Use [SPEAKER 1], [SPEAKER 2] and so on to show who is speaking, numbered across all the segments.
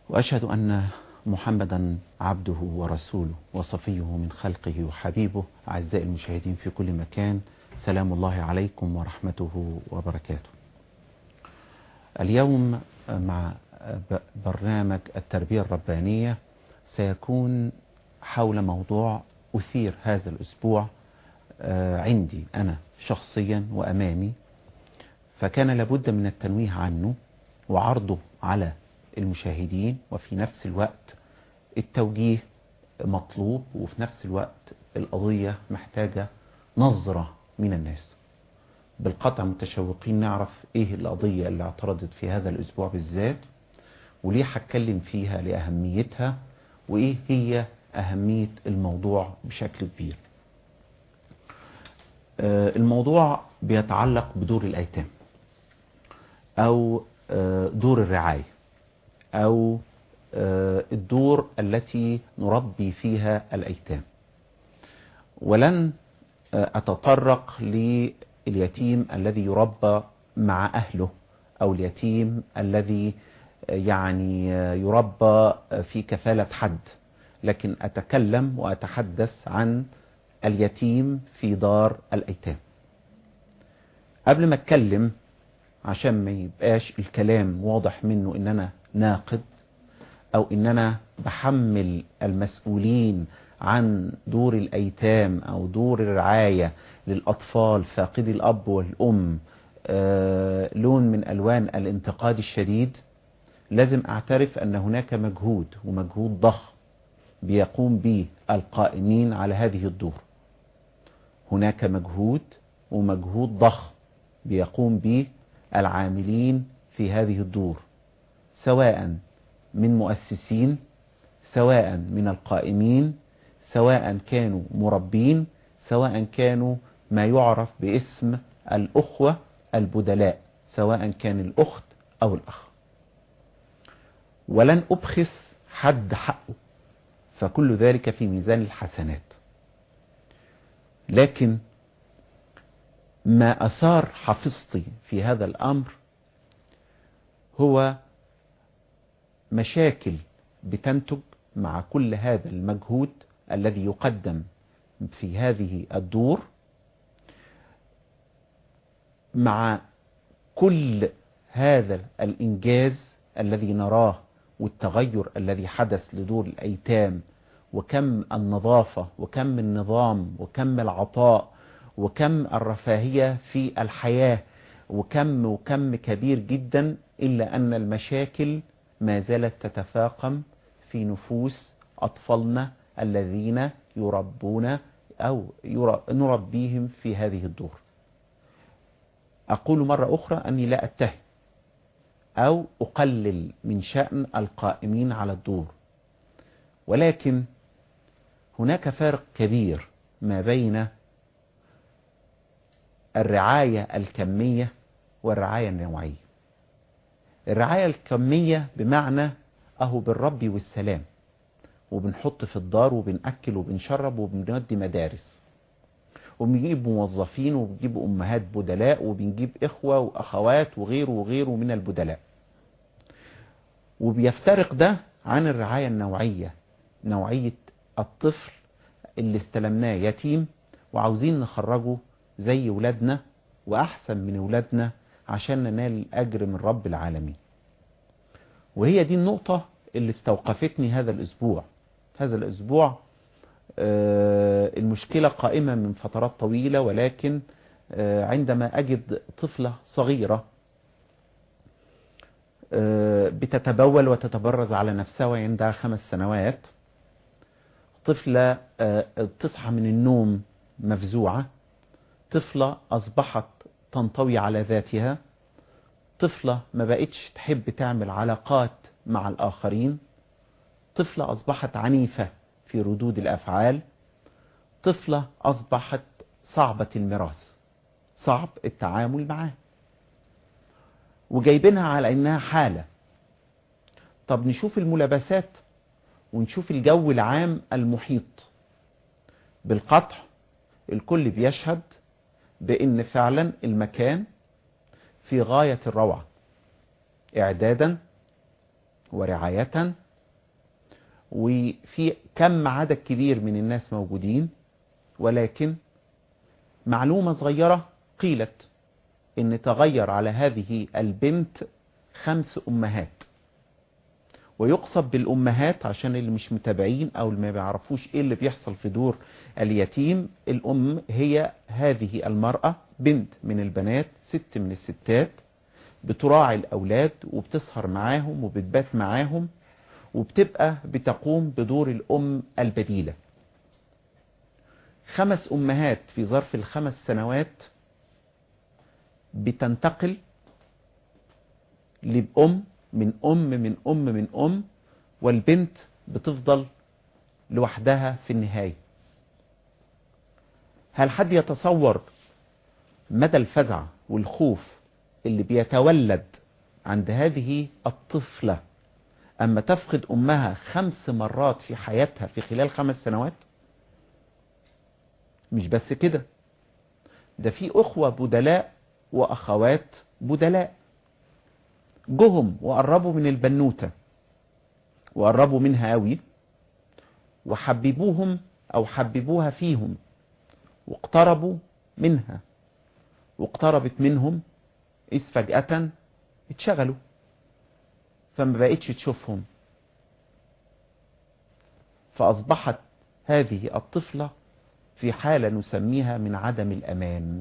[SPEAKER 1] وأشهد أن محمدا عبده ورسوله وصفيه من خلقه وحبيبه أعزائي المشاهدين في كل مكان سلام الله عليكم ورحمته وبركاته اليوم مع برنامج التربية الربانية سيكون حول موضوع أثير هذا الأسبوع عندي أنا شخصيا وأمامي فكان لابد من التنويه عنه وعرضه على المشاهدين وفي نفس الوقت التوجيه مطلوب وفي نفس الوقت القضية محتاجة نظرة من الناس بالقطع متشوقين نعرف ايه القضية اللي اعترضت في هذا الاسبوع بالذات وليه هتكلم فيها لأهميتها وايه هي أهمية الموضوع بشكل كبير الموضوع بيتعلق بدور الأيتام أو دور الرعاية أو الدور التي نربي فيها الأيتام ولن أتطرق لليتيم الذي يربى مع أهله أو اليتيم الذي يعني يربى في كفالة حد لكن أتكلم وأتحدث عن اليتيم في دار الأيتام قبل ما أتكلم عشان ما يبقاش الكلام واضح منه إن أنا ناقد أو إن أنا بحمل المسؤولين عن دور الأيتام أو دور الرعاية للأطفال فاقدي الأب والأم آه لون من ألوان الانتقاد الشديد لازم أعترف أن هناك مجهود ومجهود ضخم بيقوم به القائمين على هذه الدور هناك مجهود ومجهود ضخم بيقوم به العاملين في هذه الدور سواء من مؤسسين سواء من القائمين سواء كانوا مربين سواء كانوا ما يعرف باسم الأخوة البدلاء سواء كان الأخت أو الأخ ولن أبخس حد حقه فكل ذلك في ميزان الحسنات لكن ما أثار حفظتي في هذا الأمر هو مشاكل بتنتج مع كل هذا المجهود الذي يقدم في هذه الدور مع كل هذا الإنجاز الذي نراه والتغير الذي حدث لدور الأيتام وكم النظافة وكم النظام وكم العطاء وكم الرفاهية في الحياة وكم وكم كبير جدا إلا أن المشاكل ما زالت تتفاقم في نفوس أطفالنا الذين يربون أو نربيهم في هذه الدور أقول مرة أخرى أني لا أتهم أو أقلل من شأن القائمين على الدور ولكن هناك فرق كبير ما بين الرعاية الكمية والرعاية النوعية الرعاية الكمية بمعنى أهو بالربي والسلام وبنحط في الدار وبنأكل وبنشرب وبنودي مدارس وبنجيب موظفين وبنجيب أمهات بدلاء وبنجيب إخوة وأخوات وغيره وغيره من البدلاء وبيفترق ده عن الرعاية النوعية نوعية الطفل اللي استلمناه يتيم وعاوزين نخرجه زي ولادنا وأحسن من ولادنا عشان ننال الأجر من رب العالمين وهي دي النقطة اللي استوقفتني هذا الأسبوع هذا الأسبوع المشكلة قائمة من فترات طويلة ولكن عندما أجد طفلة صغيرة بتتبول وتتبرز على نفسها وعندها خمس سنوات طفلة تصحى من النوم مفزوعة طفلة أصبحت تنطوي على ذاتها طفلة ما بقتش تحب تعمل علاقات مع الآخرين طفلة أصبحت عنيفة في ردود الأفعال طفلة أصبحت صعبة المراس صعب التعامل معاه وجايبينها على إنها حالة طب نشوف الملابسات ونشوف الجو العام المحيط بالقطع الكل بيشهد بأن فعلا المكان في غاية الروعة إعدادا ورعاية وفي كم عدد كبير من الناس موجودين ولكن معلومة صغيرة قيلت ان تغير على هذه البنت خمس امهات ويقصد بالامهات عشان اللي مش متابعين او اللي ما بيعرفوش ايه اللي بيحصل في دور اليتيم الام هي هذه المرأة بنت من البنات ست من الستات بتراعي الاولاد وبتسهر معاهم وبتبات معاهم وبتبقى بتقوم بدور الام البديلة خمس امهات في ظرف الخمس سنوات بتنتقل لأم من أم من أم من أم والبنت بتفضل لوحدها في النهاية هل حد يتصور مدى الفزع والخوف اللي بيتولد عند هذه الطفلة أما تفقد أمها خمس مرات في حياتها في خلال خمس سنوات مش بس كده ده في أخوة بدلاء وأخوات بدلاء جهم وقربوا من البنوتة وقربوا منها قوي وحببوهم أو حببوها فيهم واقتربوا منها واقتربت منهم إذ فجأة اتشغلوا فما بقتش تشوفهم فأصبحت هذه الطفلة في حالة نسميها من عدم الأمان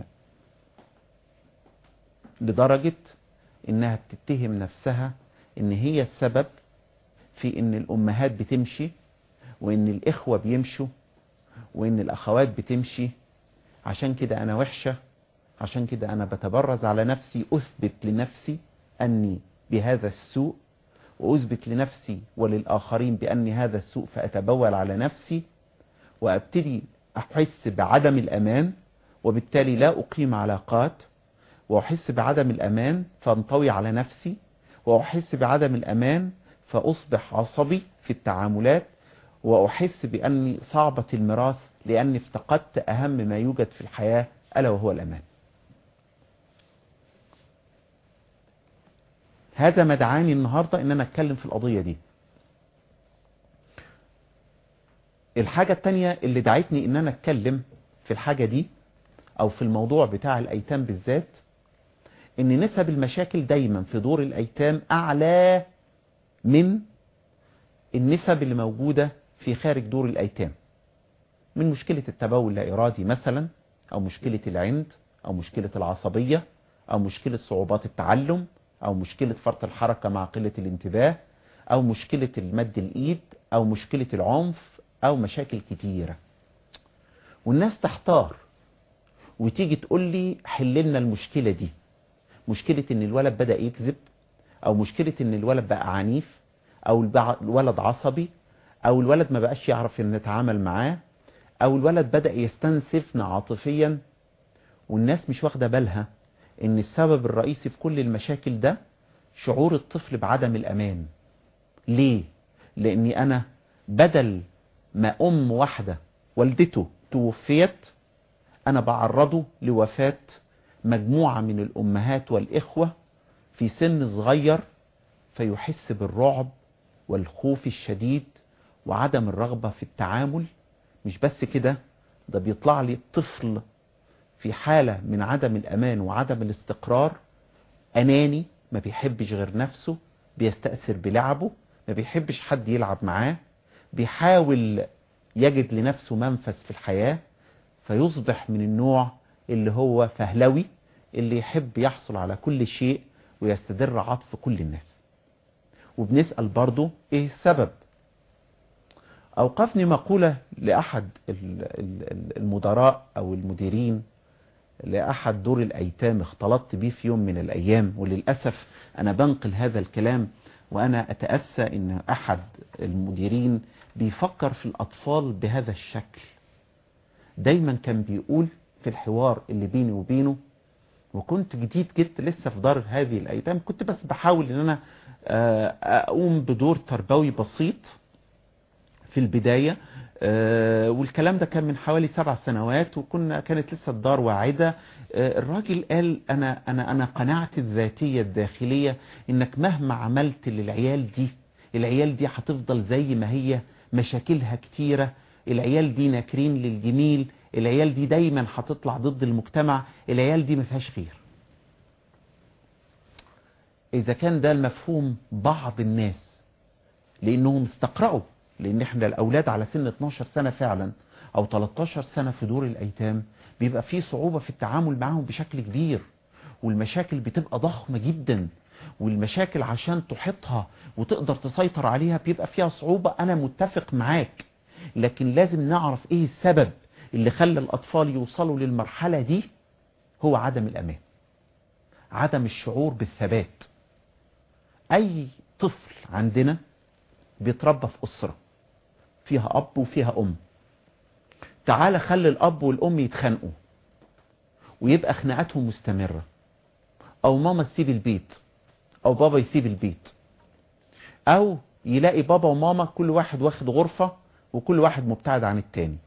[SPEAKER 1] لدرجة انها بتتهم نفسها ان هي السبب في ان الامهات بتمشي وان الاخوة بيمشوا وان الاخوات بتمشي عشان كده انا وحشة عشان كده انا بتبرز على نفسي اثبت لنفسي اني بهذا السوء واثبت لنفسي وللاخرين باني هذا السوء فاتبول على نفسي وابتدي احس بعدم الامان وبالتالي لا اقيم علاقات وأحس بعدم الأمان فانطوي على نفسي وأحس بعدم الأمان فأصبح عصبي في التعاملات وأحس بأني صعبة المراس لأني افتقدت أهم ما يوجد في الحياة ألا وهو الأمان هذا ما دعاني النهاردة ان انا اتكلم في القضية دي الحاجة التانية اللي دعتني ان انا اتكلم في الحاجة دي او في الموضوع بتاع الايتام بالذات ان نسب المشاكل دايما في دور الايتام اعلى من النسب اللي موجودة في خارج دور الايتام من مشكلة التبول لا ارادي مثلا او مشكلة العند او مشكلة العصبية او مشكلة صعوبات التعلم او مشكلة فرط الحركة مع قلة الانتباه او مشكلة المد الايد او مشكلة العنف او مشاكل كتيرة والناس تحتار وتيجي تقول لي حللنا المشكلة دي مشكلة ان الولد بدأ يكذب او مشكلة ان الولد بقى عنيف او الولد عصبي او الولد ما بقاش يعرف ان نتعامل معاه او الولد بدأ يستنسفنا عاطفيا والناس مش واخدة بالها ان السبب الرئيسي في كل المشاكل ده شعور الطفل بعدم الامان ليه لاني انا بدل ما ام واحدة والدته توفيت انا بعرضه لوفاة مجموعة من الامهات والاخوة في سن صغير فيحس بالرعب والخوف الشديد وعدم الرغبة في التعامل مش بس كده ده بيطلع لي طفل في حالة من عدم الأمان وعدم الاستقرار أناني ما بيحبش غير نفسه بيستأثر بلعبه ما بيحبش حد يلعب معاه بيحاول يجد لنفسه منفذ في الحياة فيصبح من النوع اللي هو فهلوي اللي يحب يحصل على كل شيء ويستدر عطف كل الناس وبنسأل برضو ايه السبب اوقفني مقولة لأحد المدراء او المديرين لأحد دور الأيتام اختلطت بيه في يوم من الأيام وللأسف أنا بنقل هذا الكلام وأنا أتأسى أن أحد المديرين بيفكر في الأطفال بهذا الشكل دايما كان بيقول في الحوار اللي بيني وبينه وكنت جديد جدا لسه في دار هذه الأيتام كنت بس بحاول أن أنا أقوم بدور تربوي بسيط في البداية والكلام ده كان من حوالي سبع سنوات وكنا كانت لسه الدار واعدة الراجل قال أنا, أنا, أنا قناعتي الذاتية الداخلية إنك مهما عملت للعيال دي العيال دي هتفضل زي ما هي مشاكلها كتيرة العيال دي ناكرين للجميل العيال دي دايما هتطلع ضد المجتمع العيال دي ما فيهاش خير اذا كان ده المفهوم بعض الناس لانهم استقرأوا لان احنا الاولاد على سن 12 سنة فعلا او 13 سنة في دور الايتام بيبقى في صعوبة في التعامل معهم بشكل كبير والمشاكل بتبقى ضخمة جدا والمشاكل عشان تحيطها وتقدر تسيطر عليها بيبقى فيها صعوبة انا متفق معاك لكن لازم نعرف ايه السبب اللي خلى الاطفال يوصلوا للمرحلة دي هو عدم الامان عدم الشعور بالثبات اي طفل عندنا بيتربى في اسرة فيها اب وفيها ام تعال خلي الاب والام يتخانقوا ويبقى خناقاتهم مستمرة او ماما تسيب البيت او بابا يسيب البيت او يلاقي بابا وماما كل واحد واخد غرفة وكل واحد مبتعد عن التاني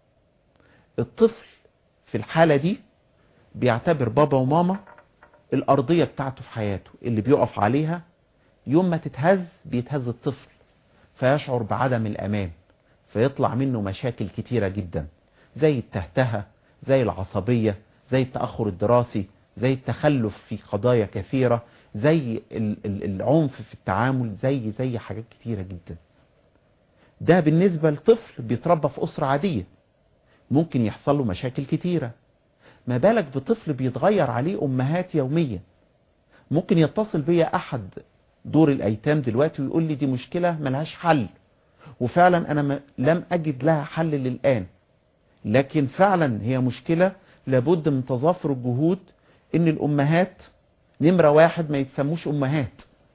[SPEAKER 1] الطفل في الحالة دي بيعتبر بابا وماما الارضية بتاعته في حياته اللي بيقف عليها يوم ما تتهز بيتهز الطفل فيشعر بعدم الامان فيطلع منه مشاكل كتيرة جدا زي التهتهة زي العصبية زي التأخر الدراسي زي التخلف في قضايا كثيرة زي العنف في التعامل زي زي حاجات كتيرة جدا ده بالنسبة لطفل بيتربى في أسرة عادية ممكن يحصل له مشاكل كتيرة ما بالك بطفل بيتغير عليه أمهات يوميا ممكن يتصل بيا أحد دور الأيتام دلوقتي ويقول لي دي مشكلة ملهاش حل وفعلا أنا لم أجد لها حل للآن لكن فعلا هي مشكلة لابد من تظافر الجهود ان الامهات نمرة واحد ما يتسموش امهات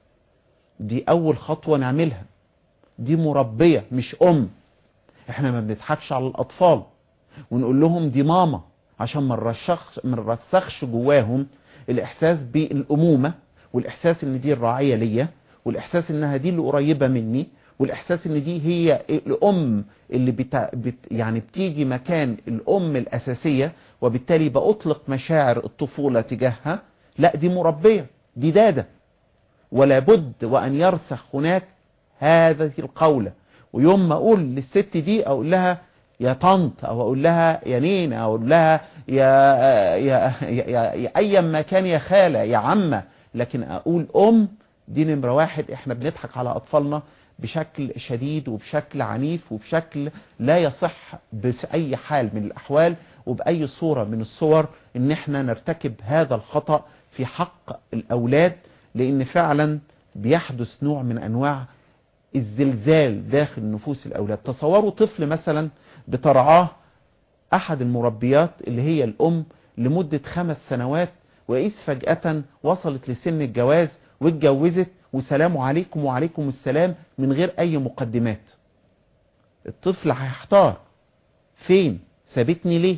[SPEAKER 1] دي اول خطوة نعملها دي مربية مش ام احنا ما بنضحكش على الاطفال ونقول لهم دي ماما عشان ما نرسخش ما نرسخش جواهم الاحساس بالامومة والاحساس ان دي الراعية ليا والاحساس انها دي اللي قريبة مني والاحساس ان دي هي الام اللي بتا... بت... يعني بتيجي مكان الام الاساسية وبالتالي بأطلق مشاعر الطفولة تجاهها لا دي مربية دي دادة ولا بد وأن يرسخ هناك هذه القولة ويوم ما أقول للست دي أقول لها يا طنط أو أقول لها يا نينا أو أقول لها يا, يا, يا, يا, يا أيا ما كان يا خالة يا عمة لكن أقول أم دي نمرة واحد إحنا بنضحك على أطفالنا بشكل شديد وبشكل عنيف وبشكل لا يصح بأي حال من الأحوال وبأي صورة من الصور ان احنا نرتكب هذا الخطأ في حق الأولاد لأن فعلا بيحدث نوع من أنواع الزلزال داخل نفوس الأولاد تصوروا طفل مثلا بترعاه أحد المربيات اللي هي الأم لمدة خمس سنوات وإذ فجأة وصلت لسن الجواز واتجوزت وسلام عليكم وعليكم السلام من غير أي مقدمات الطفل هيحتار فين سابتني ليه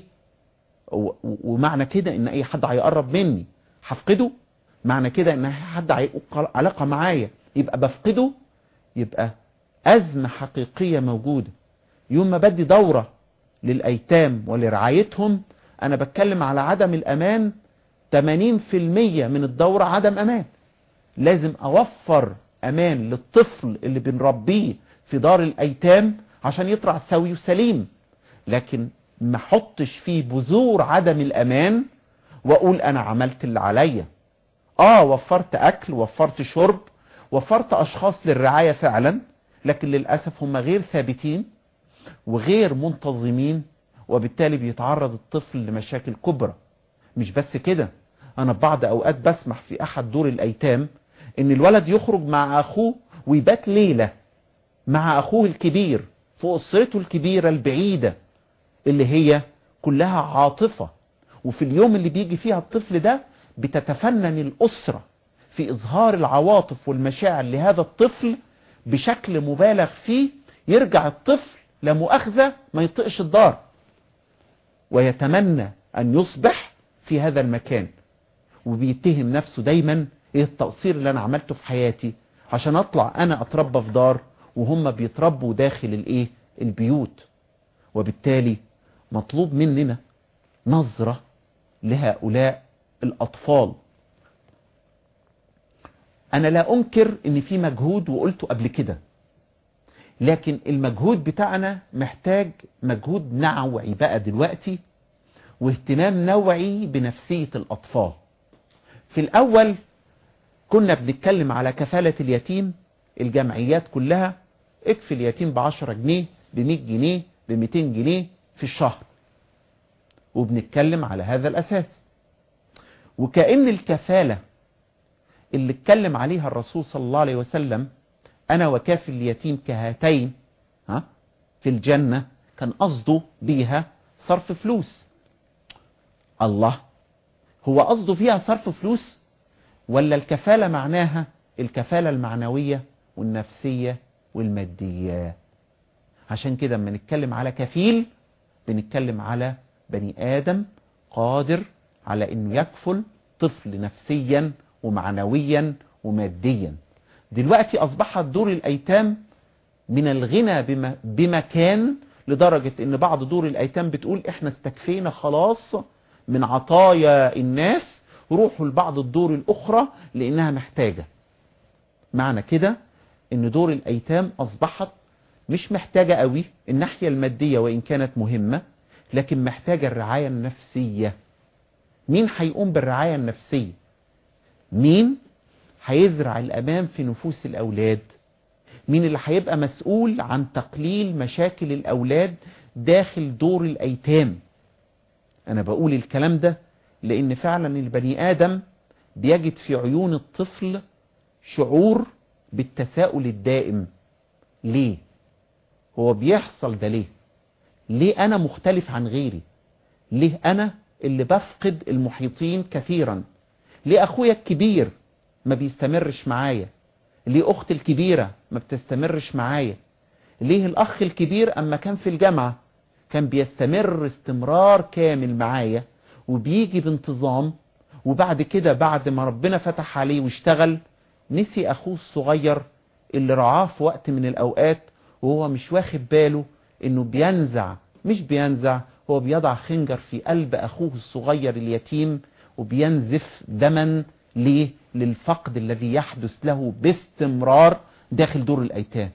[SPEAKER 1] ومعنى كده ان اي حد هيقرب مني هفقده معنى كده ان حد هيبقى علاقة معايا يبقى بفقده يبقى ازمة حقيقية موجودة يوم ما بدي دورة للايتام ولرعايتهم انا بتكلم على عدم الامان 80% من الدورة عدم امان لازم اوفر امان للطفل اللي بنربيه في دار الايتام عشان يطلع سوي وسليم لكن ما حطش فيه بذور عدم الامان واقول انا عملت اللي عليا اه وفرت اكل وفرت شرب وفرت اشخاص للرعاية فعلا لكن للأسف هم غير ثابتين وغير منتظمين وبالتالي بيتعرض الطفل لمشاكل كبرى مش بس كده انا بعض اوقات بسمح في احد دور الايتام ان الولد يخرج مع اخوه ويبات ليلة مع اخوه الكبير في اسرته الكبيرة البعيدة اللي هي كلها عاطفة وفي اليوم اللي بيجي فيها الطفل ده بتتفنن الأسرة في إظهار العواطف والمشاعر لهذا الطفل بشكل مبالغ فيه يرجع الطفل لا مؤاخذة ما يطقش الدار ويتمنى أن يصبح في هذا المكان وبيتهم نفسه دايما ايه التقصير اللي انا عملته في حياتي عشان اطلع انا اتربى في دار وهم بيتربوا داخل الايه البيوت وبالتالي مطلوب مننا نظرة لهؤلاء الأطفال انا لا انكر ان في مجهود وقلته قبل كده لكن المجهود بتاعنا محتاج مجهود نوعي بقى دلوقتي واهتمام نوعي بنفسية الأطفال في الأول كنا بنتكلم على كفالة اليتيم الجمعيات كلها اكفي اليتيم بعشرة جنيه بمية جنيه بميتين جنيه في الشهر وبنتكلم على هذا الأساس وكأن الكفالة اللي اتكلم عليها الرسول صلى الله عليه وسلم أنا وكافل اليتيم كهاتين ها في الجنة كان قصده بيها صرف فلوس الله هو قصده فيها صرف فلوس ولا الكفالة معناها الكفالة المعنوية والنفسية والمادية عشان كده لما نتكلم على كفيل بنتكلم على بني آدم قادر على انه يكفل طفل نفسيا ومعنويا وماديا دلوقتي اصبحت دور الايتام من الغنى بم- بمكان لدرجة ان بعض دور الايتام بتقول احنا استكفينا خلاص من عطايا الناس روحوا لبعض الدور الاخرى لانها محتاجة معنى كده ان دور الايتام اصبحت مش محتاجة قوي الناحية المادية وان كانت مهمة لكن محتاجة الرعاية النفسية مين هيقوم بالرعاية النفسية مين هيزرع الأمان في نفوس الأولاد مين اللي هيبقى مسؤول عن تقليل مشاكل الأولاد داخل دور الأيتام أنا بقول الكلام ده لأن فعلا البني آدم بيجد في عيون الطفل شعور بالتساؤل الدائم ليه هو بيحصل ده ليه ليه أنا مختلف عن غيري ليه أنا اللي بفقد المحيطين كثيرا ليه أخويا الكبير ما بيستمرش معايا ليه أختي الكبيرة ما بتستمرش معايا ليه الأخ الكبير أما كان في الجامعة كان بيستمر استمرار كامل معايا وبيجي بانتظام وبعد كده بعد ما ربنا فتح عليه واشتغل نسي أخوه الصغير اللي رعاه في وقت من الأوقات وهو مش واخد باله انه بينزع مش بينزع هو بيضع خنجر في قلب اخوه الصغير اليتيم وبينزف دما ليه للفقد الذي يحدث له باستمرار داخل دور الايتام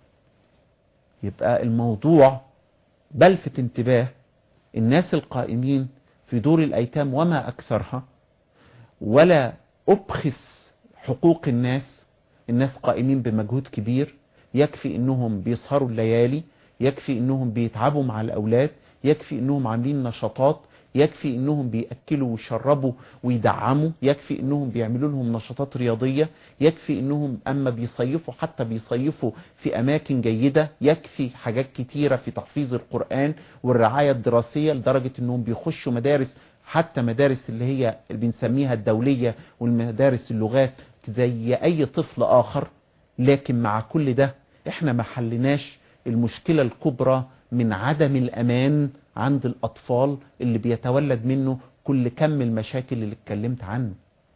[SPEAKER 1] يبقى الموضوع بلفت انتباه الناس القائمين في دور الايتام وما اكثرها ولا ابخس حقوق الناس الناس قائمين بمجهود كبير يكفي انهم بيسهروا الليالي يكفي انهم بيتعبوا مع الاولاد يكفي انهم عاملين نشاطات يكفي انهم بيأكلوا ويشربوا ويدعموا يكفي انهم بيعملوا لهم نشاطات رياضية يكفي انهم اما بيصيفوا حتى بيصيفوا في اماكن جيدة يكفي حاجات كتيرة في تحفيظ القرآن والرعاية الدراسية لدرجة انهم بيخشوا مدارس حتى مدارس اللي هي اللي بنسميها الدولية والمدارس اللغات زي اي طفل اخر لكن مع كل ده احنا ما حلناش المشكلة الكبرى من عدم الأمان عند الأطفال اللي بيتولد منه كل كم المشاكل اللي اتكلمت عنه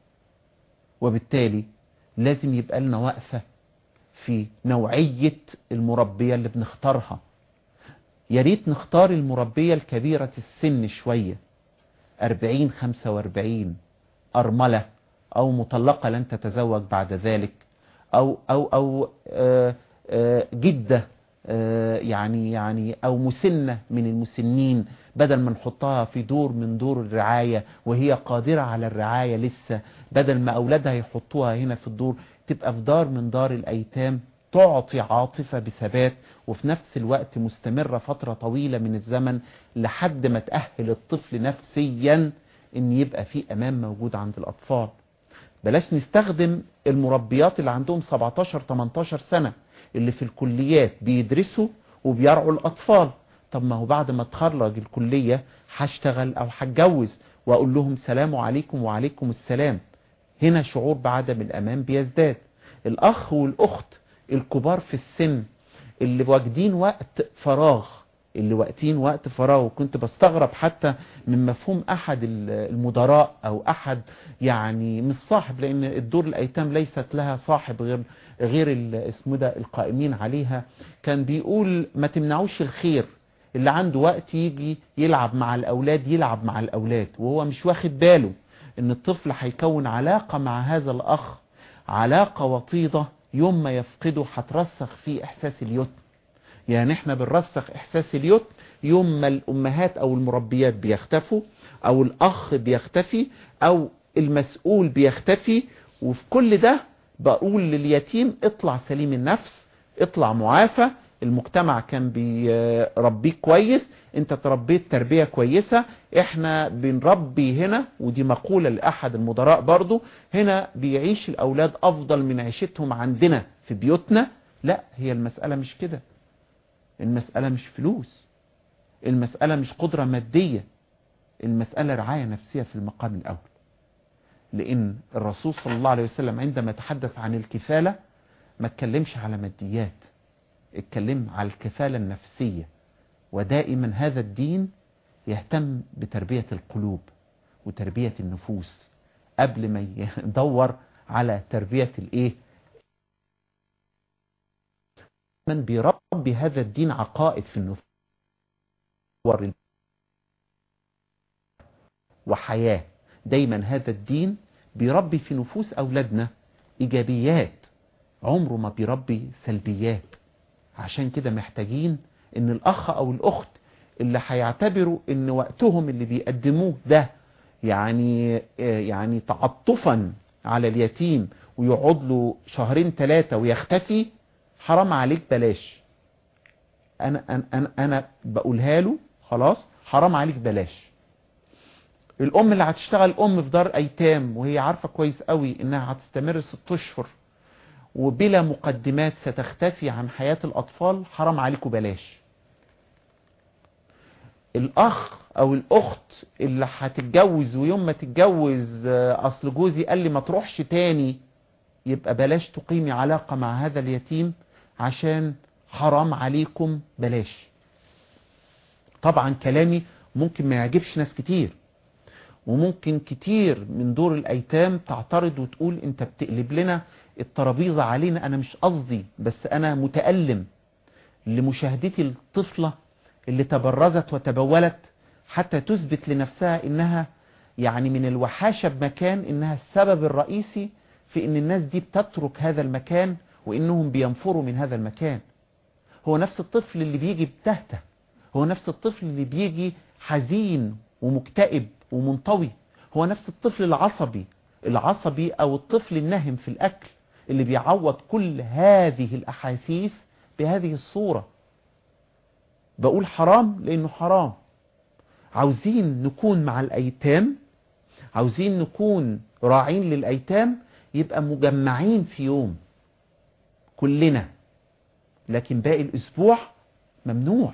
[SPEAKER 1] وبالتالي لازم يبقى لنا وقفة في نوعية المربية اللي بنختارها يا ريت نختار المربية الكبيرة السن شوية 40 45 أرملة أو مطلقة لن تتزوج بعد ذلك أو أو أو آه آه جدة يعني يعني او مسنة من المسنين بدل ما نحطها في دور من دور الرعاية وهي قادرة على الرعاية لسه بدل ما اولادها يحطوها هنا في الدور تبقى في دار من دار الايتام تعطي عاطفة بثبات وفي نفس الوقت مستمرة فترة طويلة من الزمن لحد ما تأهل الطفل نفسيا ان يبقى في امان موجود عند الاطفال بلاش نستخدم المربيات اللي عندهم 17-18 سنة اللي في الكليات بيدرسوا وبيرعوا الأطفال طب ما هو بعد ما اتخرج الكلية هشتغل أو هتجوز وأقول لهم سلام عليكم وعليكم السلام هنا شعور بعدم الأمان بيزداد الأخ والأخت الكبار في السن اللي واجدين وقت فراغ اللي واقتين وقت فراغ وكنت بستغرب حتى من مفهوم أحد المدراء أو أحد يعني مش صاحب لأن الدور الأيتام ليست لها صاحب غير غير اسمه ده القائمين عليها كان بيقول ما تمنعوش الخير اللي عنده وقت يجي يلعب مع الأولاد يلعب مع الأولاد وهو مش واخد باله ان الطفل هيكون علاقة مع هذا الأخ علاقة وطيدة يوم ما يفقده هترسخ فيه احساس اليتم يعني احنا بنرسخ احساس اليتم يوم ما الامهات او المربيات بيختفوا او الاخ بيختفي او المسؤول بيختفي وفي كل ده بقول لليتيم اطلع سليم النفس اطلع معافى المجتمع كان بيربيك كويس انت تربيت تربية كويسة احنا بنربي هنا ودي مقولة لأحد المدراء برضو هنا بيعيش الأولاد أفضل من عيشتهم عندنا في بيوتنا لا هي المسألة مش كده المسألة مش فلوس المسألة مش قدرة مادية المسألة رعاية نفسية في المقام الأول لأن الرسول صلى الله عليه وسلم عندما تحدث عن الكفالة ما اتكلمش على ماديات اتكلم على الكفالة النفسية ودائما هذا الدين يهتم بتربية القلوب وتربية النفوس قبل ما يدور على تربية الايه من بيربي هذا الدين عقائد في النفوس وحياة دايما هذا الدين بيربي في نفوس أولادنا إيجابيات عمره ما بيربي سلبيات عشان كده محتاجين ان الاخ او الاخت اللي هيعتبروا ان وقتهم اللي بيقدموه ده يعني يعني تعطفا على اليتيم ويقعد له شهرين ثلاثة ويختفي حرام عليك بلاش انا انا انا, أنا بقولها له خلاص حرام عليك بلاش الام اللي هتشتغل ام في دار ايتام وهي عارفة كويس قوي انها هتستمر ست اشهر وبلا مقدمات ستختفي عن حياة الأطفال حرام عليكم بلاش الأخ أو الأخت اللي هتتجوز ويوم ما تتجوز أصل جوزي قال لي ما تروحش تاني يبقى بلاش تقيمي علاقة مع هذا اليتيم عشان حرام عليكم بلاش طبعا كلامي ممكن ما يعجبش ناس كتير وممكن كتير من دور الأيتام تعترض وتقول انت بتقلب لنا الترابيزة علينا أنا مش قصدي بس أنا متألم لمشاهدتي الطفلة اللي تبرزت وتبولت حتى تثبت لنفسها إنها يعني من الوحاشة بمكان إنها السبب الرئيسي في إن الناس دي بتترك هذا المكان وإنهم بينفروا من هذا المكان هو نفس الطفل اللي بيجي بتهته هو نفس الطفل اللي بيجي حزين ومكتئب ومنطوي هو نفس الطفل العصبي العصبي أو الطفل النهم في الأكل اللي بيعوض كل هذه الأحاسيس بهذه الصورة بقول حرام لأنه حرام عاوزين نكون مع الأيتام عاوزين نكون راعين للأيتام يبقى مجمعين في يوم كلنا لكن باقي الأسبوع ممنوع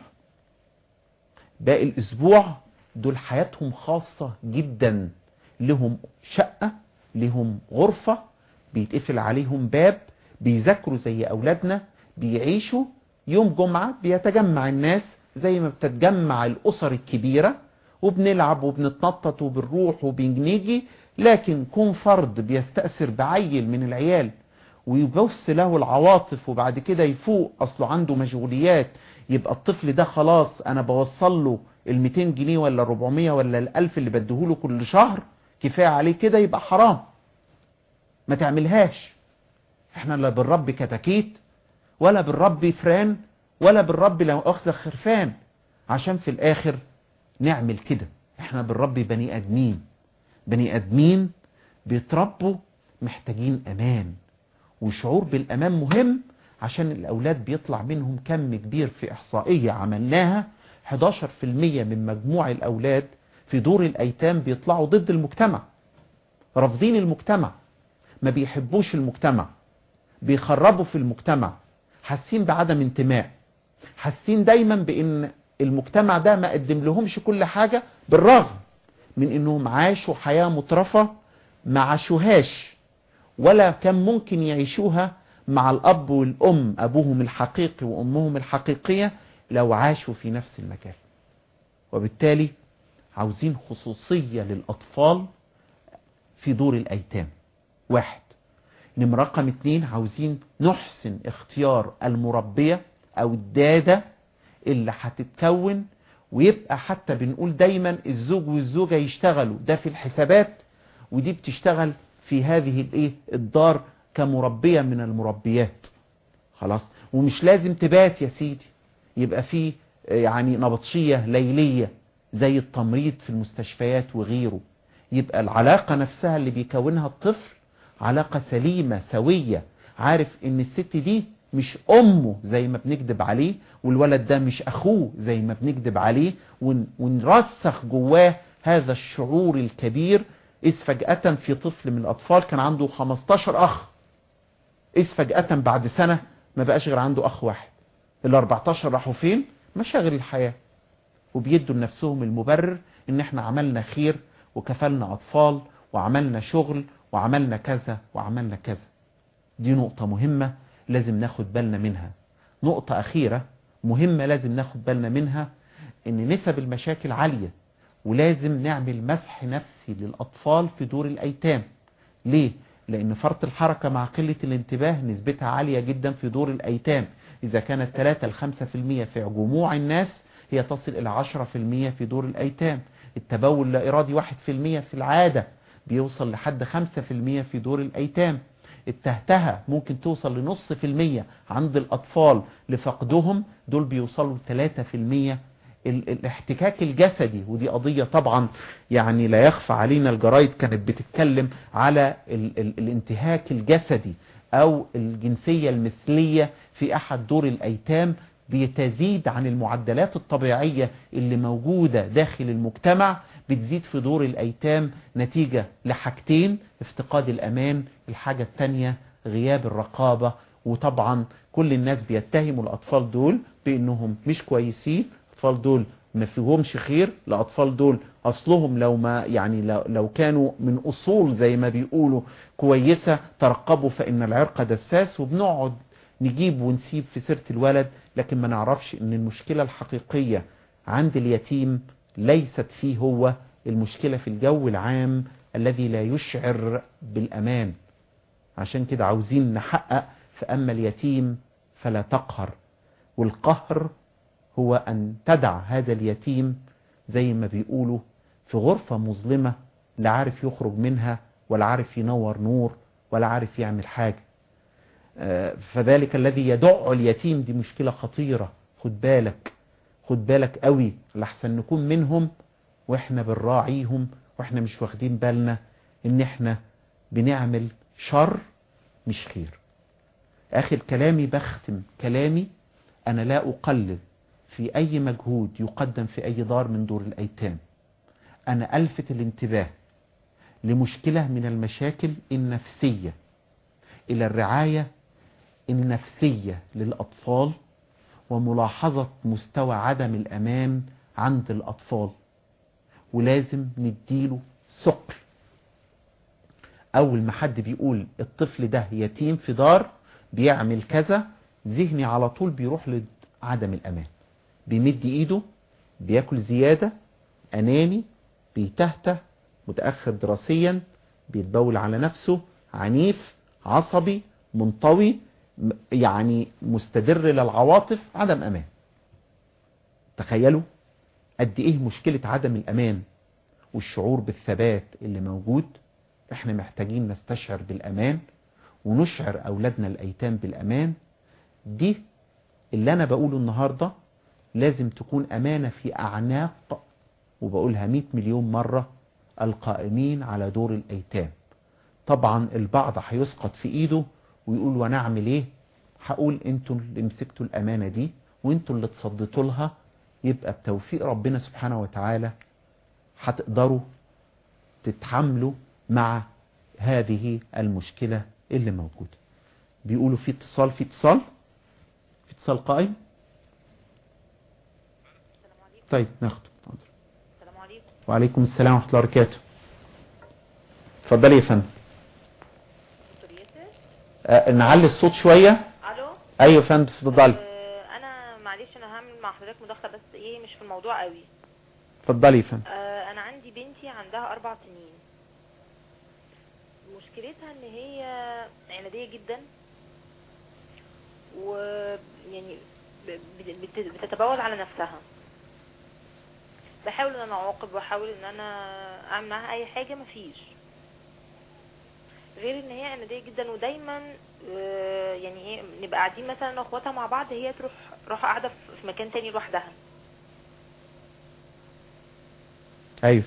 [SPEAKER 1] باقي الأسبوع دول حياتهم خاصة جدا لهم شقة لهم غرفة بيتقفل عليهم باب بيذاكروا زي أولادنا بيعيشوا يوم جمعة بيتجمع الناس زي ما بتتجمع الأسر الكبيرة وبنلعب وبنتنطط وبنروح وبنيجي لكن كون فرد بيستأثر بعيل من العيال ويبص له العواطف وبعد كده يفوق أصله عنده مشغوليات يبقى الطفل ده خلاص أنا بوصل له ال 200 جنيه ولا 400 ولا ال 1000 اللي بديهوله كل شهر كفاية عليه كده يبقى حرام ما تعملهاش احنا لا بنربي كتاكيت ولا بنربي فران ولا بنربي لو اخذ خرفان عشان في الاخر نعمل كده احنا بنربي بني ادمين بني ادمين بيتربوا محتاجين امان وشعور بالامان مهم عشان الاولاد بيطلع منهم كم كبير في احصائية عملناها 11% من مجموع الاولاد في دور الايتام بيطلعوا ضد المجتمع رافضين المجتمع ما بيحبوش المجتمع بيخربوا في المجتمع حاسين بعدم انتماء حاسين دايما بان المجتمع ده ما قدم لهمش كل حاجة بالرغم من انهم عاشوا حياة مترفة ما عاشوهاش ولا كان ممكن يعيشوها مع الاب والام ابوهم الحقيقي وامهم الحقيقية لو عاشوا في نفس المكان وبالتالي عاوزين خصوصية للأطفال في دور الأيتام واحد نمرة رقم اتنين عاوزين نحسن اختيار المربية أو الدادة اللي هتتكون ويبقى حتى بنقول دايما الزوج والزوجة يشتغلوا ده في الحسابات ودي بتشتغل في هذه الايه الدار كمربية من المربيات خلاص ومش لازم تبات يا سيدي يبقى في يعني نبطشية ليلية زي التمريض في المستشفيات وغيره يبقى العلاقة نفسها اللي بيكونها الطفل علاقة سليمة سوية عارف ان الست دي مش امه زي ما بنكذب عليه والولد ده مش اخوه زي ما بنكذب عليه ون ونرسخ جواه هذا الشعور الكبير إذ فجأة في طفل من الأطفال كان عنده 15 أخ إذ فجأة بعد سنة ما بقاش غير عنده أخ واحد ال 14 راحوا فين مشاغل الحياة وبيدوا لنفسهم المبرر ان احنا عملنا خير وكفلنا أطفال وعملنا شغل وعملنا كذا وعملنا كذا دي نقطة مهمة لازم ناخد بالنا منها نقطة أخيرة مهمة لازم ناخد بالنا منها ان نسب المشاكل عالية ولازم نعمل مسح نفسي للأطفال في دور الأيتام ليه؟ لأن فرط الحركة مع قلة الانتباه نسبتها عالية جدا في دور الأيتام إذا كانت 3 ل 5% في جموع الناس هي تصل إلى 10% في دور الأيتام التبول لا إرادي 1% في العادة بيوصل لحد 5% في دور الأيتام التهتهة ممكن توصل لنص في المية عند الأطفال لفقدهم دول بيوصلوا لثلاثة في المية الاحتكاك الجسدي ودي قضية طبعا يعني لا يخفى علينا الجرايد كانت بتتكلم على ال ال الانتهاك الجسدي او الجنسية المثلية في احد دور الايتام بتزيد عن المعدلات الطبيعية اللي موجودة داخل المجتمع بتزيد في دور الأيتام نتيجة لحاجتين افتقاد الأمان الحاجة الثانية غياب الرقابة وطبعا كل الناس بيتهموا الأطفال دول بأنهم مش كويسين الأطفال دول ما فيهمش خير الأطفال دول أصلهم لو ما يعني لو, لو كانوا من أصول زي ما بيقولوا كويسة ترقبوا فإن العرق دساس وبنقعد نجيب ونسيب في سيرة الولد لكن ما نعرفش ان المشكلة الحقيقية عند اليتيم ليست فيه هو المشكلة في الجو العام الذي لا يشعر بالأمان عشان كده عاوزين نحقق فأما اليتيم فلا تقهر والقهر هو أن تدع هذا اليتيم زي ما بيقولوا في غرفة مظلمة لا عارف يخرج منها ولا عارف ينور نور ولا عارف يعمل حاجة فذلك الذي يدع اليتيم دي مشكلة خطيرة خد بالك خد بالك قوي لحسن نكون منهم واحنا بنراعيهم واحنا مش واخدين بالنا ان احنا بنعمل شر مش خير اخر كلامي بختم كلامي انا لا اقلل في اي مجهود يقدم في اي دار من دور الايتام انا الفت الانتباه لمشكلة من المشاكل النفسية الى الرعاية النفسية للأطفال وملاحظة مستوى عدم الأمان عند الأطفال ولازم نديله ثقل أول ما حد بيقول الطفل ده يتيم في دار بيعمل كذا ذهني على طول بيروح لعدم الأمان بيمد إيده بياكل زيادة أناني بيتهته متأخر دراسيا بيتبول على نفسه عنيف عصبي منطوي يعني مستدر للعواطف عدم امان تخيلوا قد ايه مشكلة عدم الامان والشعور بالثبات اللي موجود احنا محتاجين نستشعر بالامان ونشعر اولادنا الايتام بالامان دي اللي انا بقوله النهاردة لازم تكون امانة في اعناق وبقولها 100 مليون مرة القائمين على دور الايتام طبعا البعض هيسقط في ايده ويقول وانا اعمل ايه هقول انتوا اللي مسكتوا الامانة دي وانتوا اللي تصدتوا لها يبقى بتوفيق ربنا سبحانه وتعالى هتقدروا تتحملوا مع هذه المشكلة اللي موجودة بيقولوا في اتصال في اتصال في اتصال قائم طيب ناخده
[SPEAKER 2] السلام عليكم
[SPEAKER 1] وعليكم السلام ورحمة الله وبركاته اتفضلي يا فندم
[SPEAKER 2] دكتور ياسر
[SPEAKER 1] أه نعلي الصوت شوية
[SPEAKER 2] الو
[SPEAKER 1] ايوه يا فندم اتفضلي
[SPEAKER 2] آه انا معلش انا هعمل مع حضرتك مداخله بس ايه مش في الموضوع قوي
[SPEAKER 1] اتفضلي يا فندم
[SPEAKER 2] آه انا عندي بنتي عندها اربع سنين مشكلتها ان هي عناديه جدا ويعني بتتبول على نفسها بحاول ان انا اعاقب واحاول ان انا اعمل معاها اي حاجه مفيش غير ان هي عناديه جدا ودايما آه، يعني ايه نبقى قاعدين مثلا انا واخواتها مع بعض هي تروح تروح قاعده في في مكان تاني لوحدها
[SPEAKER 1] ايوه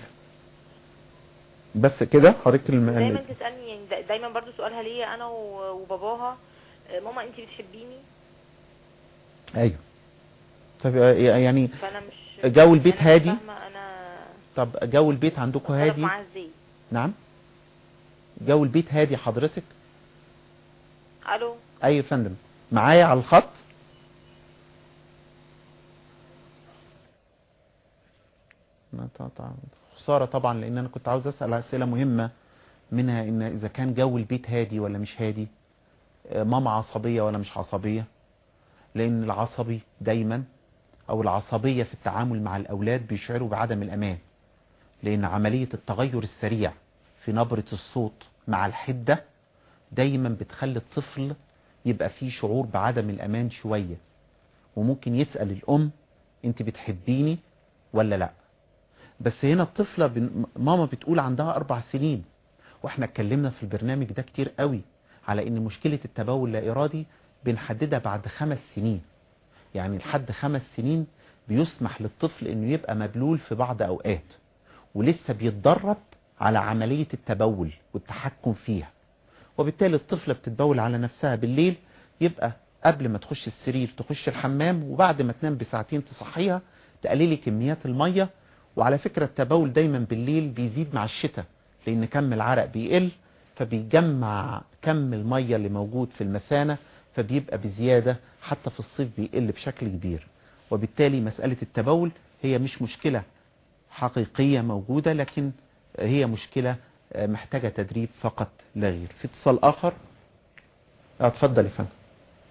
[SPEAKER 1] بس كده حضرتك الم...
[SPEAKER 2] دايما تسالني يعني دا- دايما برضو سؤالها ليا انا و- وباباها آه، ماما انت بتحبيني
[SPEAKER 1] ايوه طب يعني
[SPEAKER 2] فانا مش
[SPEAKER 1] جو البيت
[SPEAKER 2] أنا مش
[SPEAKER 1] هادي؟
[SPEAKER 2] فاهمة انا
[SPEAKER 1] طب جو البيت عندكم
[SPEAKER 2] اتصرف
[SPEAKER 1] هادي
[SPEAKER 2] معاها ازاي
[SPEAKER 1] نعم جو البيت هادي حضرتك
[SPEAKER 2] الو
[SPEAKER 1] اي يا فندم معايا على الخط ما طبعا خسارة طبعا لان انا كنت عاوز اسأل اسئلة مهمة منها ان اذا كان جو البيت هادي ولا مش هادي آه، ماما عصبية ولا مش عصبية لان العصبي دايما او العصبية في التعامل مع الاولاد بيشعروا بعدم الامان لان عملية التغير السريع في نبرة الصوت مع الحدة دايما بتخلي الطفل يبقى فيه شعور بعدم الامان شوية وممكن يسأل الام انت بتحبيني ولا لا بس هنا الطفلة بن... ماما بتقول عندها اربع سنين واحنا اتكلمنا في البرنامج ده كتير قوي على ان مشكلة التبول لا ارادي بنحددها بعد خمس سنين يعني لحد خمس سنين بيسمح للطفل انه يبقى مبلول في بعض اوقات ولسه بيتدرب على عملية التبول والتحكم فيها وبالتالي الطفلة بتتبول على نفسها بالليل يبقى قبل ما تخش السرير تخش الحمام وبعد ما تنام بساعتين تصحيها تقللي كميات المية وعلى فكرة التبول دايما بالليل بيزيد مع الشتاء لان كم العرق بيقل فبيجمع كم المية اللي موجود في المثانة فبيبقى بزيادة حتى في الصيف بيقل بشكل كبير وبالتالي مسألة التبول هي مش مشكلة حقيقية موجودة لكن هي مشكلة محتاجة تدريب فقط لا غير في اتصال آخر اتفضل يا فندم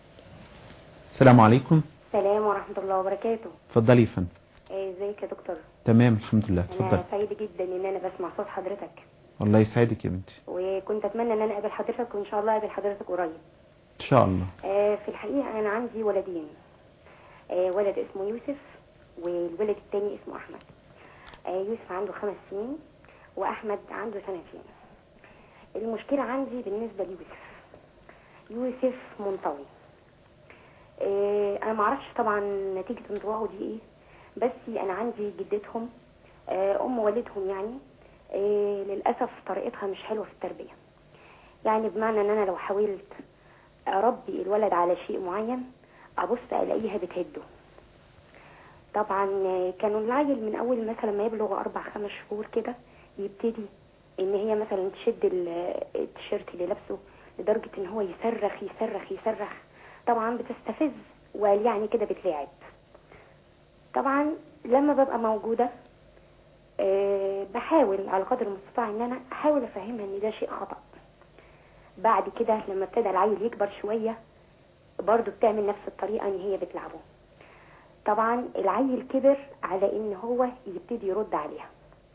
[SPEAKER 1] السلام عليكم
[SPEAKER 3] السلام ورحمة الله وبركاته
[SPEAKER 1] اتفضلي يا فندم
[SPEAKER 3] إيه، ازيك يا دكتور
[SPEAKER 1] تمام الحمد لله
[SPEAKER 3] انا
[SPEAKER 1] اتفضلي
[SPEAKER 3] سعيدة جدا ان انا بسمع صوت حضرتك
[SPEAKER 1] الله يسعدك يا بنتي
[SPEAKER 3] وكنت اتمنى ان انا اقابل حضرتك وان شاء الله اقابل حضرتك قريب
[SPEAKER 1] ان شاء الله
[SPEAKER 3] آه، في الحقيقة انا عندي ولدين آه، ولد اسمه يوسف والولد التاني اسمه احمد آه، يوسف عنده خمس سنين واحمد عنده سنتين المشكلة عندي بالنسبة ليوسف يوسف منطوي آه، انا معرفش طبعا نتيجة انطوائه دي ايه بس انا عندي جدتهم آه، ام والدهم يعني آه، للاسف طريقتها مش حلوه في التربيه يعني بمعنى ان انا لو حاولت اربي الولد على شيء معين ابص الاقيها بتهده طبعا آه، كانوا العيل من اول مثلا ما يبلغ اربع خمس شهور كده يبتدي ان هي مثلا تشد ال- التيشيرت اللي لابسه لدرجه ان هو يصرخ يصرخ يصرخ طبعا بتستفز وقال يعني كده بتلاعب طبعا لما ببقى موجودة آه، بحاول على قدر المستطاع ان انا احاول افهمها ان ده شيء خطأ بعد كده لما ابتدى العيل يكبر شوية برضو بتعمل نفس الطريقة ان هي بتلعبه طبعا العيل كبر على ان هو يبتدي يرد عليها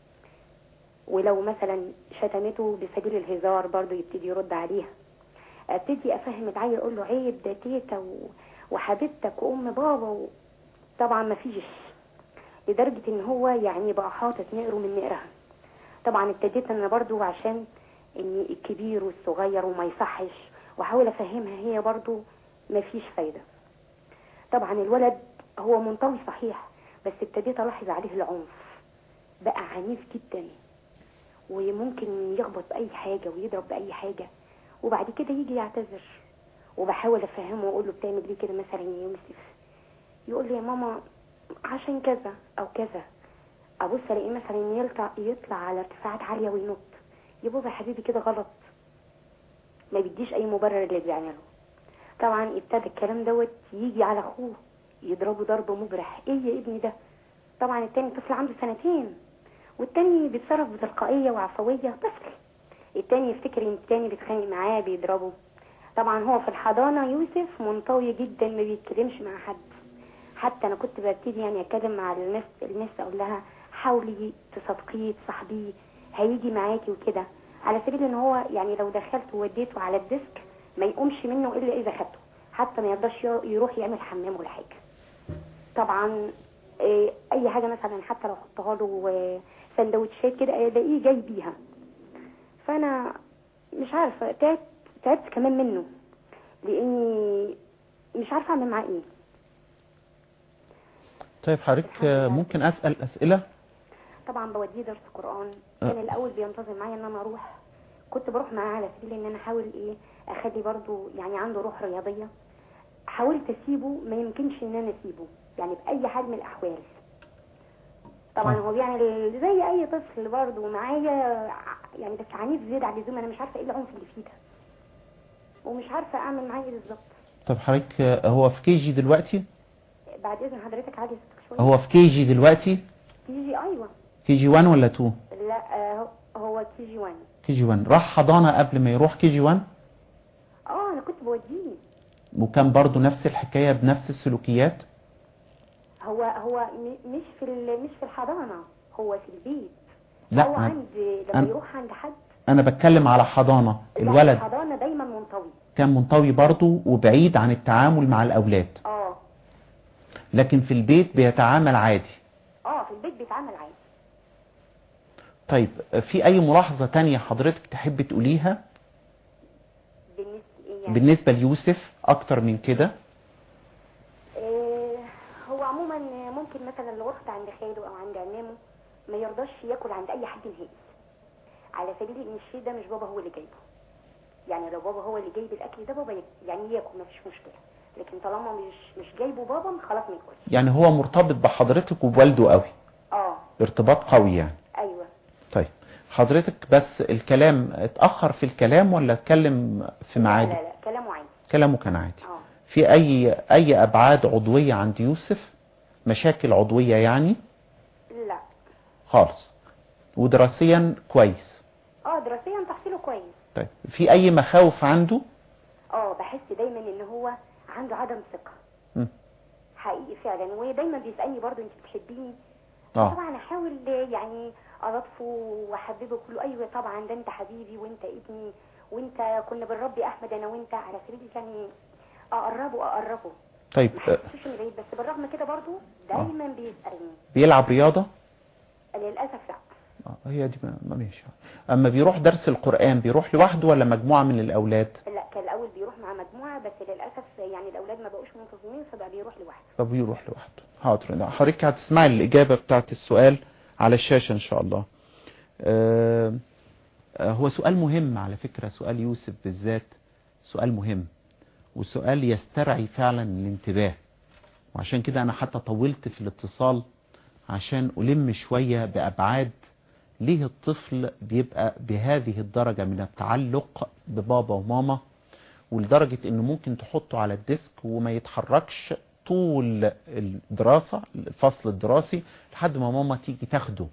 [SPEAKER 3] ولو مثلا شتمته بسبيل الهزار برضو يبتدي يرد عليها ابتدي افهم العيل اقول له عيب ده تيتا و- وحبيبتك وام بابا و... طبعا مفيش لدرجة ان هو يعني بقى حاطط نقره من نقرها طبعا ابتديت انا برضو عشان ان الكبير والصغير وما يصحش واحاول افهمها هي برضو مفيش فايدة طبعا الولد هو منطوي صحيح بس ابتديت الاحظ عليه العنف بقى عنيف جدا وممكن يخبط باي حاجة ويضرب باي حاجة وبعد كده يجي يعتذر وبحاول افهمه واقول له بتعمل ليه كده مثلا يا يوسف يقول لي يا ماما عشان كذا او كذا ابص الاقيه مثلا يطلع يطلع على ارتفاعات عاليه وينط يا بابا يا حبيبي كده غلط ما بيديش اي مبرر اللي بيعمله طبعا ابتدى الكلام دوت يجي على اخوه يضربه ضرب مبرح ايه يا ابني ده طبعا التاني طفل عنده سنتين والتاني بيتصرف بتلقائيه وعفويه طفل التاني يفتكر ان التاني بيتخانق معاه بيضربه طبعا هو في الحضانه يوسف منطوي جدا ما بيتكلمش مع حد حتى انا كنت ببتدي يعني اتكلم مع المس المس اقول لها حاولي تصدقيه تصاحبيه هيجي معاكي وكده على سبيل ان هو يعني لو دخلته ووديته على الديسك ما يقومش منه الا اذا خدته حتى ما يرضاش ير- يروح يعمل حمام ولا حاجه طبعا إيه، اي حاجه مثلا حتى لو حطها له آه، سندوتشات كده الاقيه جاي بيها فانا مش عارفة تعبت تعبت كمان منه لاني مش عارفة اعمل معاه ايه
[SPEAKER 1] طيب حضرتك
[SPEAKER 3] الحمد لله.
[SPEAKER 1] ممكن اسال اسئله
[SPEAKER 3] طبعا بوديه درس قرآن
[SPEAKER 1] أه.
[SPEAKER 3] كان الاول بينتظم معايا ان انا اروح كنت بروح معاه على سبيل ان انا احاول ايه اخلي برضو يعني عنده روح رياضية حاولت اسيبه ما يمكنش ان انا اسيبه يعني باي حال من الاحوال طبعا
[SPEAKER 1] آه.
[SPEAKER 3] هو بيعمل زي اي طفل برضو معايا ع- يعني بس عنيف زيادة عن اللزوم انا مش عارفة ايه العنف اللي فيه ده ومش عارفة اعمل معاه ايه بالظبط
[SPEAKER 1] طب حضرتك هو في كي جي دلوقتي
[SPEAKER 3] بعد اذن حضرتك عادي صوتك شوية
[SPEAKER 1] هو في كي جي دلوقتي
[SPEAKER 3] كي جي ايوه
[SPEAKER 1] كي جي 1 ولا 2
[SPEAKER 3] لا آه، هو كي جي 1
[SPEAKER 1] كي جي 1 راح حضانه قبل ما يروح كي جي 1
[SPEAKER 3] اه انا كنت بوديه
[SPEAKER 1] وكان برضو نفس الحكايه بنفس السلوكيات
[SPEAKER 3] هو هو م- مش في ال- مش في الحضانه هو في البيت
[SPEAKER 1] لا
[SPEAKER 3] هو
[SPEAKER 1] أنا-
[SPEAKER 3] عند لما
[SPEAKER 1] أنا-
[SPEAKER 3] يروح عند حد
[SPEAKER 1] انا بتكلم على حضانه
[SPEAKER 3] لا،
[SPEAKER 1] الولد
[SPEAKER 3] الحضانه دايما منطوي
[SPEAKER 1] كان منطوي برضو وبعيد عن التعامل مع الاولاد
[SPEAKER 3] اه
[SPEAKER 1] لكن في البيت بيتعامل عادي
[SPEAKER 3] اه في البيت بيتعامل عادي
[SPEAKER 1] طيب في اي ملاحظه تانية حضرتك تحب تقوليها
[SPEAKER 3] بالنسبه إيه يعني
[SPEAKER 1] بالنسبه ليوسف اكتر من كده
[SPEAKER 3] آه هو عموما ممكن مثلا لو رحت عند خاله او عند عمامه ما يرضاش ياكل عند اي حد نهائي على سبيل ان الشيء ده مش بابا هو اللي جايبه يعني لو بابا هو اللي جايب الاكل ده بابا ياك- يعني ياكل مفيش مشكله لكن طالما مش مش جايبه بابا خلاص ما ياكلش
[SPEAKER 1] يعني هو مرتبط بحضرتك وبوالده قوي
[SPEAKER 3] اه
[SPEAKER 1] ارتباط قوي يعني
[SPEAKER 3] ايوه
[SPEAKER 1] طيب حضرتك بس الكلام اتأخر في الكلام ولا اتكلم في
[SPEAKER 3] لا
[SPEAKER 1] معادي
[SPEAKER 3] لا لا كلامه عادي
[SPEAKER 1] كلامه كان عادي
[SPEAKER 3] اه
[SPEAKER 1] في اي اي ابعاد عضوية عند يوسف مشاكل عضوية يعني
[SPEAKER 3] لا
[SPEAKER 1] خالص ودراسيا كويس
[SPEAKER 3] اه دراسيا تحصيله كويس
[SPEAKER 1] طيب في اي مخاوف عنده
[SPEAKER 3] اه بحس دايما ان هو عنده عدم ثقه
[SPEAKER 1] مم.
[SPEAKER 3] حقيقي فعلا ودايما بيسالني برضو انت بتحبيني
[SPEAKER 1] اه
[SPEAKER 3] طبعا احاول يعني الطفه واحببه كله ايوه طبعا ده انت حبيبي وانت ابني وانت كنا بنربي احمد انا وانت على سبيل يعني اقربه اقربه
[SPEAKER 1] طيب
[SPEAKER 3] ما
[SPEAKER 1] آه،
[SPEAKER 3] حسيتوش من بعيد بس بالرغم كده برضو دايما بيسالني
[SPEAKER 1] بيلعب رياضة
[SPEAKER 3] للاسف لا
[SPEAKER 1] آه، هي دي ما ما ماشي اما بيروح درس القرآن بيروح لوحده ولا مجموعة من الاولاد
[SPEAKER 3] لا كان الاول بيروح مع مجموعه بس للاسف يعني الاولاد ما بقوش منتظمين فبقى بيروح لوحده
[SPEAKER 1] فبيروح لوحده حاضر لا، حضرتك هتسمعي الإجابة بتاعت السؤال على الشاشة إن شاء الله آه، آه، هو سؤال مهم على فكرة سؤال يوسف بالذات سؤال مهم وسؤال يسترعي فعلا الانتباه وعشان كده أنا حتى طولت في الاتصال عشان ألم شوية بأبعاد ليه الطفل بيبقى بهذه الدرجة من التعلق ببابا وماما ولدرجة انه ممكن تحطه على الديسك وما يتحركش طول الدراسة الفصل الدراسي لحد ما ماما تيجي تاخده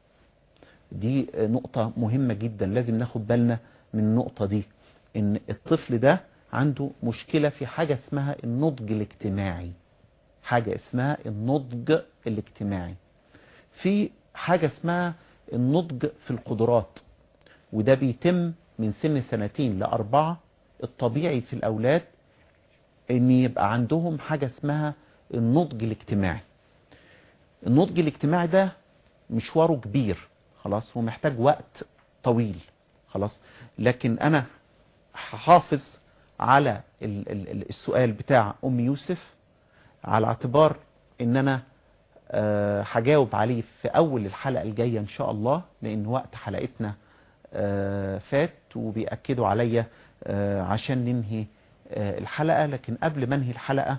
[SPEAKER 1] دي نقطة مهمة جدا لازم ناخد بالنا من النقطة دي ان الطفل ده عنده مشكلة في حاجة اسمها النضج الاجتماعي حاجة اسمها النضج الاجتماعي في حاجة اسمها النضج في القدرات وده بيتم من سن سنتين لأربعة الطبيعي في الأولاد ان يبقى عندهم حاجة اسمها النضج الاجتماعي النضج الاجتماعي ده مشواره كبير خلاص ومحتاج وقت طويل خلاص لكن انا هحافظ على ال- ال- ال- السؤال بتاع ام يوسف على اعتبار ان انا آه، هجاوب عليه في اول الحلقة الجاية ان شاء الله لان وقت حلقتنا آه، فات وبيأكدوا عليا آه، عشان ننهي آه، الحلقة لكن قبل ما انهي الحلقة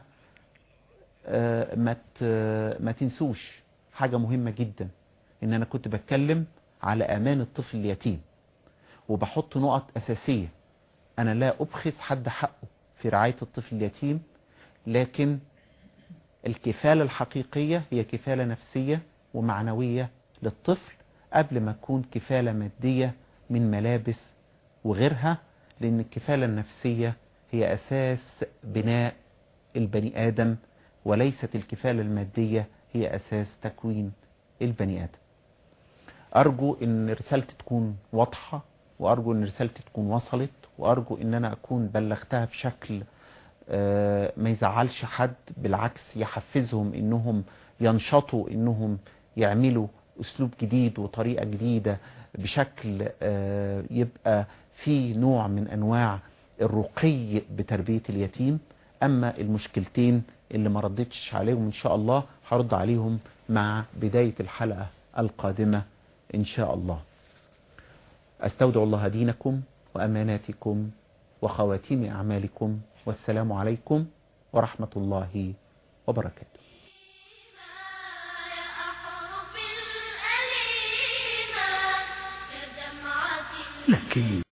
[SPEAKER 1] آه، ما ت- ما تنسوش حاجة مهمة جدا ان انا كنت بتكلم على امان الطفل اليتيم وبحط نقط اساسية انا لا ابخس حد حقه في رعاية الطفل اليتيم لكن الكفالة الحقيقية هي كفالة نفسية ومعنوية للطفل قبل ما تكون كفالة مادية من ملابس وغيرها لأن الكفالة النفسية هي أساس بناء البني آدم وليست الكفالة المادية هي أساس تكوين البني آدم أرجو أن رسالتي تكون واضحة وأرجو أن رسالتي تكون وصلت وأرجو أن أنا أكون بلغتها بشكل آه، ما يزعلش حد بالعكس يحفزهم انهم ينشطوا انهم يعملوا أسلوب جديد وطريقة جديدة بشكل آه، يبقى في نوع من أنواع الرقي بتربية اليتيم أما المشكلتين اللي ما ردتش عليهم إن شاء الله هرد عليهم مع بداية الحلقة القادمة إن شاء الله أستودع الله دينكم وأماناتكم وخواتيم أعمالكم والسلام عليكم ورحمة الله وبركاته
[SPEAKER 4] لكن